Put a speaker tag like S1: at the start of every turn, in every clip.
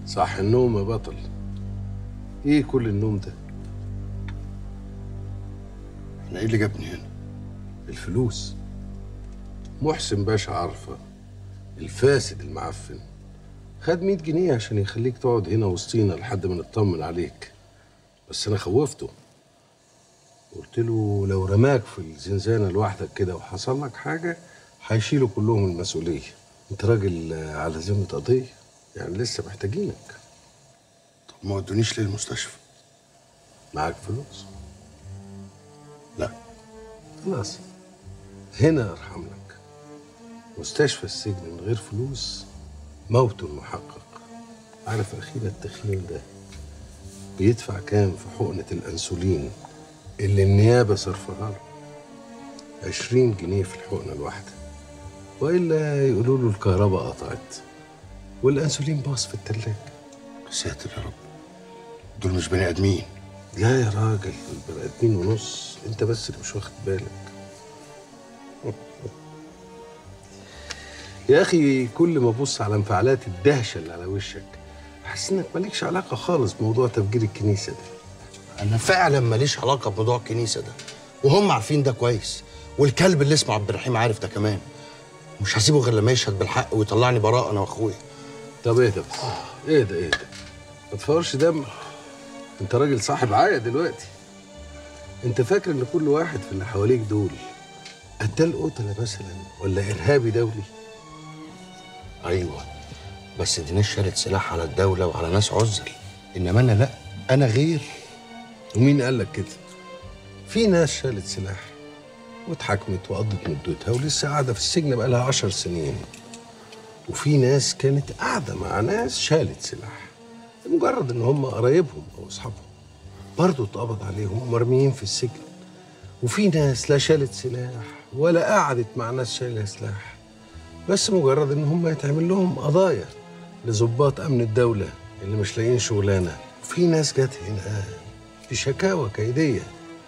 S1: صح النوم يا بطل ايه كل النوم ده
S2: انا ايه اللي جابني هنا
S1: الفلوس محسن باشا عارفه الفاسد المعفن خد 100 جنيه عشان يخليك تقعد هنا وسطينا لحد ما نطمن عليك بس انا خوفته قلت له لو رماك في الزنزانه لوحدك كده وحصل لك حاجه هيشيلوا كلهم المسؤوليه انت راجل آه، على ذمه قضيه يعني لسه محتاجينك
S2: طب ما ودونيش ليه المستشفى
S1: معاك فلوس
S2: لا
S1: خلاص هنا ارحم لك مستشفى السجن من غير فلوس موت محقق عارف اخينا التخين ده بيدفع كام في حقنة الأنسولين اللي النيابة صرفها له عشرين جنيه في الحقنة الواحدة وإلا يقولوا له الكهرباء قطعت والأنسولين باظ في التلاجة
S2: ساتر يا رب دول مش بني ادمين
S1: لا يا راجل البني ادمين ونص انت بس اللي مش واخد بالك يا اخي كل ما ابص على انفعالات الدهشه اللي على وشك احس انك مالكش علاقه خالص بموضوع تفجير الكنيسه ده
S2: انا فعلا ماليش علاقه بموضوع الكنيسه ده وهم عارفين ده كويس والكلب اللي اسمه عبد الرحيم عارف ده كمان مش هسيبه غير لما يشهد بالحق ويطلعني براءه انا واخويا
S1: طب ايه ده بس ايه ده ايه ده ما تفورش دم انت راجل صاحب عايه دلوقتي انت فاكر ان كل واحد في اللي حواليك دول قتال قتله مثلا ولا ارهابي دولي
S2: ايوه بس دي ناس شالت سلاح على الدوله وعلى ناس عزل انما انا لا انا غير
S1: ومين قال لك كده؟ في ناس شالت سلاح واتحكمت وقضت مدتها ولسه قاعده في السجن بقالها عشر سنين وفي ناس كانت قاعده مع ناس شالت سلاح لمجرد ان هم قرايبهم او اصحابهم برضه اتقبض عليهم ومرميين في السجن وفي ناس لا شالت سلاح ولا قعدت مع ناس شايله سلاح بس مجرد ان هم يتعمل لهم قضايا لضباط امن الدوله اللي مش لاقيين شغلانه وفي ناس جت هنا بشكاوى كيديه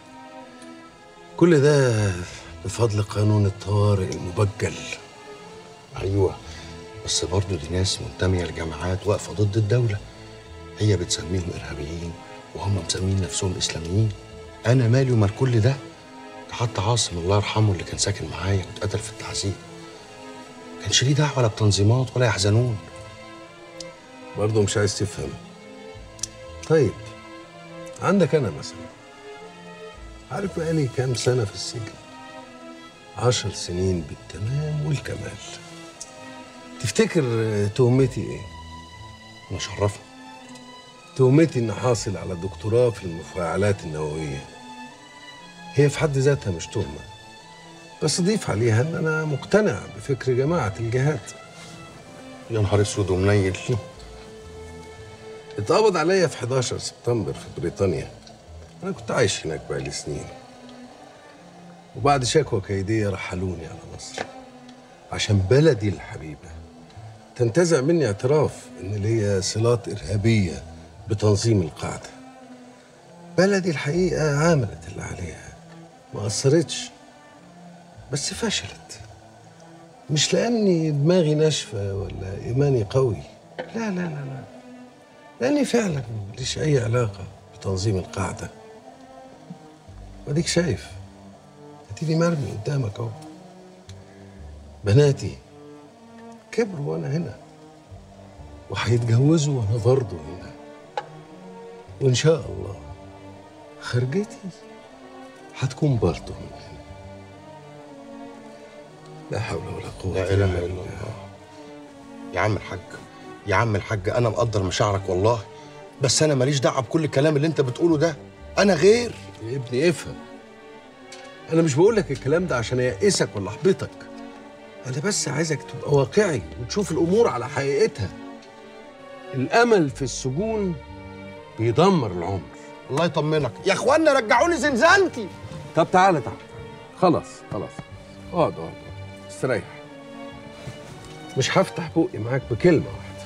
S1: كل ده بفضل قانون الطوارئ المبجل
S2: ايوه بس برضه دي ناس منتميه لجماعات واقفه ضد الدوله هي بتسميهم ارهابيين وهم مسمين نفسهم اسلاميين انا مالي ومال كل ده ده حتى عاصم الله يرحمه اللي كان ساكن معايا واتقتل في التعذيب كانش ليه دعوه لا بتنظيمات ولا يحزنون
S1: برضه مش عايز تفهم طيب عندك انا مثلا عارف بقالي كام سنه في السجن عشر سنين بالتمام والكمال تفتكر آه، تهمتي ايه
S2: انا شرفني
S1: تهمتي اني حاصل على دكتوراه في المفاعلات النوويه هي في حد ذاتها مش تهمه بس ضيف عليها ان انا مقتنع بفكر جماعه الجهاد
S2: يا نهار اسود ومنيل
S1: اتقبض عليا في 11 سبتمبر في بريطانيا انا كنت عايش هناك بقالي سنين وبعد شكوى كيديه رحلوني على مصر عشان بلدي الحبيبه تنتزع مني اعتراف ان ليا صلات ارهابيه بتنظيم القاعده بلدي الحقيقه عملت اللي عليها ما قصرتش بس فشلت مش لاني دماغي ناشفه ولا ايماني قوي لا لا لا لا لاني فعلا ماليش اي علاقه بتنظيم القاعده واديك شايف اديني مرمي قدامك اهو بناتي كبروا وانا هنا وهيتجوزوا وانا برضه هنا وان شاء الله خرجتي هتكون برضه من هنا لا حول ولا قوه
S2: لا اله الا الله يا عم الحاج يا عم الحاج انا مقدر مشاعرك والله بس انا ماليش دعوه بكل الكلام اللي انت بتقوله ده انا غير
S1: يا ابني افهم انا مش بقول لك الكلام ده عشان يئسك ولا احبطك انا بس عايزك تبقى واقعي وتشوف الامور على حقيقتها الامل في السجون بيدمر العمر
S2: الله يطمنك يا اخوانا رجعوني زنزانتي
S1: طب تعالى تعالى خلاص خلاص اقعد اقعد اقعد. استريح مش هفتح بقي معاك بكلمه واحده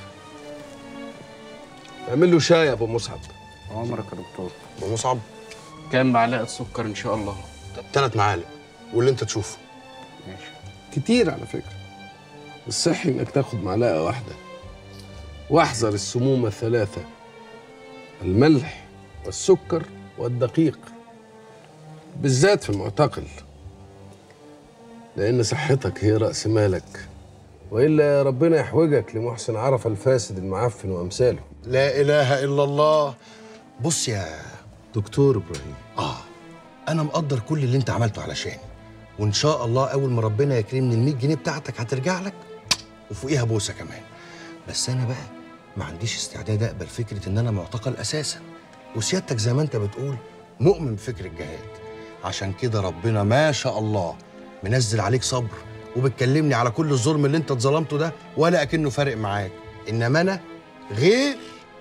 S1: اعمل له شاي يا ابو مصعب
S3: عمرك يا دكتور
S2: ابو مصعب
S3: كام معلقه سكر ان شاء الله
S2: ثلاث معالق واللي انت تشوفه
S3: ماشي
S1: كتير على فكره الصحي انك تاخد معلقه واحده واحذر السموم الثلاثة الملح والسكر والدقيق بالذات في المعتقل لأن صحتك هي رأس مالك وإلا ربنا يحوجك لمحسن عرفة الفاسد المعفن وأمثاله
S2: لا اله الا الله بص يا
S1: دكتور إبراهيم
S2: اه انا مقدر كل اللي انت عملته علشاني وان شاء الله اول ما ربنا يكرمني ال 100 جنيه بتاعتك هترجع لك وفوقيها بوسه كمان بس انا بقى ما عنديش استعداد اقبل فكره ان انا معتقل اساسا وسيادتك زي ما انت بتقول مؤمن بفكر الجهاد عشان كده ربنا ما شاء الله منزل عليك صبر وبتكلمني على كل الظلم اللي انت اتظلمته ده ولا اكنه فارق معاك انما انا غير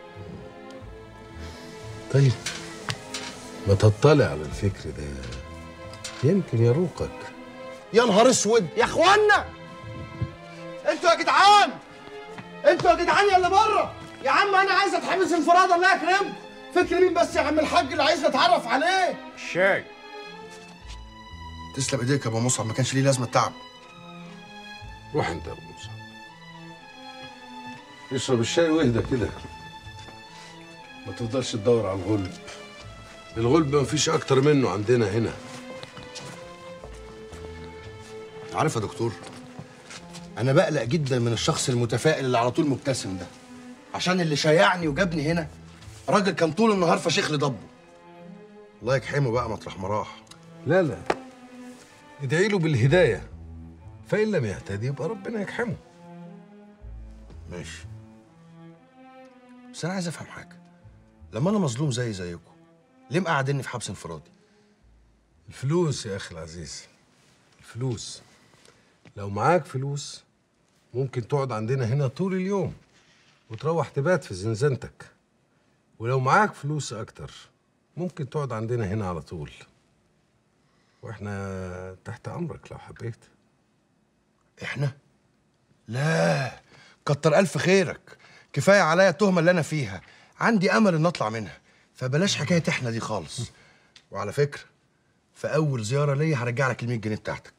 S1: طيب ما تطلع على الفكر ده يمكن يروقك
S2: يا نهار اسود يا اخوانا انتوا يا جدعان انتوا يا جدعان يا اللي بره يا عم انا عايز اتحبس انفراد الله يكرمكم فكر مين بس يا عم الحاج اللي عايز نتعرف عليه
S3: الشاي
S2: تسلم ايديك يا ابو مصعب ما كانش ليه لازمه التعب
S1: روح انت يا ابو موسى اشرب الشاي واهدى كده ما تفضلش تدور على الغلب الغلب ما فيش اكتر منه عندنا هنا
S2: عارف يا دكتور انا بقلق جدا من الشخص المتفائل اللي على طول مبتسم ده عشان اللي شيعني وجابني هنا راجل كان طول النهار فشيخ لي ضبه الله يجحمه بقى مطرح ما راح
S1: لا لا ادعي له بالهدايه فان لم يهتدي يبقى ربنا يجحمه
S2: ماشي بس انا عايز افهم حاجه لما انا مظلوم زي زيكم ليه مقعدني في حبس انفرادي
S1: الفلوس يا اخي العزيز الفلوس لو معاك فلوس ممكن تقعد عندنا هنا طول اليوم وتروح تبات في زنزانتك ولو معاك فلوس اكتر ممكن تقعد عندنا هنا على طول واحنا تحت امرك لو حبيت
S2: احنا لا كتر الف خيرك كفايه عليا التهمه اللي انا فيها عندي امل ان اطلع منها فبلاش حكايه احنا دي خالص وعلى فكره في اول زياره ليا هرجع لك ال 100 جنيه بتاعتك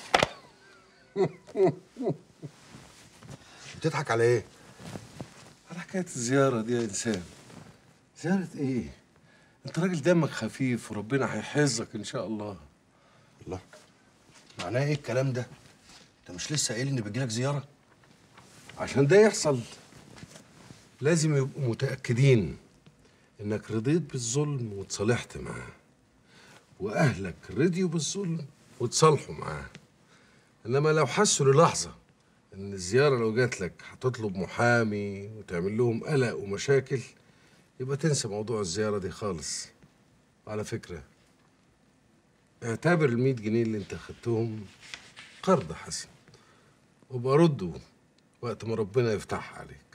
S2: بتضحك على ايه
S1: على حكايه الزياره دي يا انسان زياره ايه انت راجل دمك خفيف وربنا هيحفظك ان شاء الله
S2: الله معناه ايه الكلام ده انت مش لسه قايل ان بيجيلك زياره
S1: عشان ده يحصل لازم يبقوا متأكدين إنك رضيت بالظلم وتصالحت معاه وأهلك رضيوا بالظلم وتصالحوا معاه إنما لو حسوا للحظة إن الزيارة لو جات لك هتطلب محامي وتعمل لهم قلق ومشاكل يبقى تنسى موضوع الزيارة دي خالص وعلى فكرة اعتبر المية جنيه اللي انت خدتهم قرض حسن وابقى رده وقت ما ربنا يفتحها عليك